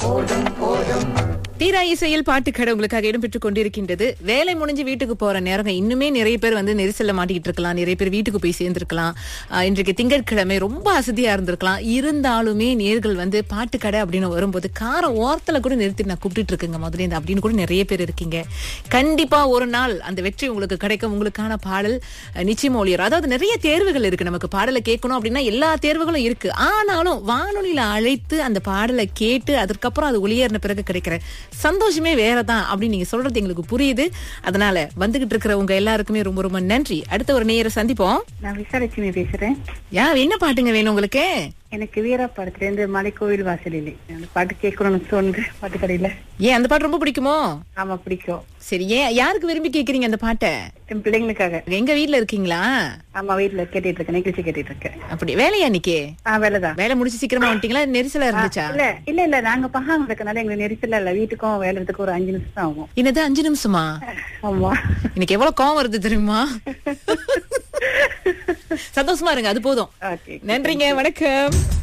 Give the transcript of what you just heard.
தீரா இசையில் பாட்டுக்கடை உங்களுக்காக இடம்பெற்றுக் கொண்டிருக்கின்றது வேலை முடிஞ்சு வீட்டுக்கு போற நேரம் இன்னுமே நிறைய பேர் வந்து நெரிசல்ல மாட்டிக்கிட்டு இருக்கலாம் நிறைய பேர் வீட்டுக்கு போய் சேர்ந்திருக்கலாம் ஆஹ் இன்றைக்கு திங்கட்கிழமை ரொம்ப அசதியா இருந்திருக்கலாம் இருந்தாலுமே நேர்கள் வந்து பாட்டுக்கடை அப்படின்னு வரும்போது காரை ஓரத்துல கூட நிறுத்தி நான் கூப்பிட்டுட்டு இருக்கேங்க முதல்ல இருந்து அப்படின்னு கூட நிறைய பேர் இருக்கீங்க கண்டிப்பா ஒரு நாள் அந்த வெற்றி உங்களுக்கு கிடைக்கும் உங்களுக்கான பாடல் அஹ், நிச்சயமா ஒளியரும் அதாவது நிறைய தேர்வுகள் இருக்கு நமக்கு பாடலை கேட்கணும் அப்படின்னா எல்லா தேர்வுகளும் இருக்கு ஆனாலும் வானொலியில அழைத்து அந்த பாடலை கேட்டு அதற்கப்புறம் அது ஒளியேறின பிறகு கிடைக்கிற சந்தோஷமே வேறதான் அப்படின்னு நீங்க சொல்றது எங்களுக்கு புரியுது அதனால வந்துகிட்டு இருக்கிற உங்க எல்லாருக்குமே ரொம்ப ரொம்ப நன்றி அடுத்த ஒரு நேர சந்திப்போம் நான் விசாலட்சுமி பேசுறேன் யா என்ன பாட்டுங்க வேணும் உங்களுக்கு எனக்கு வீரா படத்துல இருந்து மலைக்கோவில் வாசலிலே அந்த பாட்டு கேட்கணும்னு தோணுது பாட்டு கடையில ஏன் அந்த பாட்டு ரொம்ப பிடிக்குமோ ஆமா பிடிக்கும் சரி ஏன் யாருக்கு விரும்பி கேக்குறீங்க அந்த பாட்டை என் பிள்ளைங்களுக்காக எங்க வீட்ல இருக்கீங்களா ஆமா வீட்டுல கேட்டுட்டு இருக்கேன் நிகழ்ச்சி கேட்டுட்டு இருக்கேன் அப்படி வேலையா இன்னைக்கு ஆ வேலைதான் வேலை முடிச்சு சீக்கிரமா வந்துட்டீங்களா நெரிசலா இருந்துச்சா இல்ல இல்ல இல்ல நாங்க பகாங்க இருக்கனால எங்களுக்கு நெரிசல் இல்ல வீட்டுக்கும் வேலைறதுக்கு ஒரு அஞ்சு நிமிஷம் தான் ஆகும் என்னது அஞ்சு நிமிஷமா ஆமா இன்னைக்கு எவ்வளவு கோவம் வருது தெரியுமா சந்தோஷமா இருங்க அது போதும் ஓகே நன்றிங்க வணக்கம்